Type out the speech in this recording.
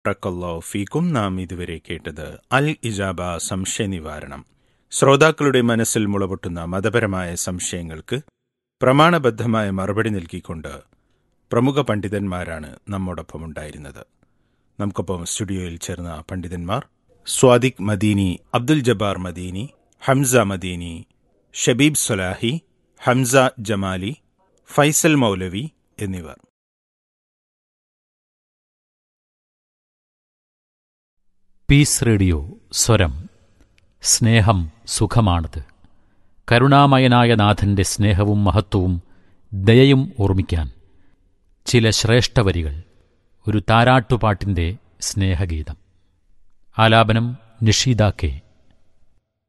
റക്കല്ലോ ഫീക്കും നാം ഇതുവരെ കേട്ടത് അൽ ഇജാബ സംശയ നിവാരണം ശ്രോതാക്കളുടെ മനസ്സിൽ മുളപൊട്ടുന്ന മതപരമായ സംശയങ്ങൾക്ക് പ്രമാണബദ്ധമായ മറുപടി നൽകിക്കൊണ്ട് പ്രമുഖ പണ്ഡിതന്മാരാണ് നമ്മോടൊപ്പം ഉണ്ടായിരുന്നത് നമുക്കൊപ്പം സ്റ്റുഡിയോയിൽ ചേർന്ന പണ്ഡിതന്മാർ സ്വാദിഖ് മദീനി അബ്ദുൽ ജബ്ബാർ മദീനി ഹംസ മദീനി ഷബീബ് സൊലാഹി ഹംസ ജമാലി ഫൈസൽ മൗലവി എന്നിവർ പീസ് റേഡിയോ സ്വരം സ്നേഹം സുഖമാണത് കരുണാമയനായ നാഥന്റെ സ്നേഹവും മഹത്വവും ദയയും ഓർമ്മിക്കാൻ ചില ശ്രേഷ്ഠവരികൾ ഒരു താരാട്ടുപാട്ടിന്റെ സ്നേഹഗീതം ആലാപനം നിഷീദ കെ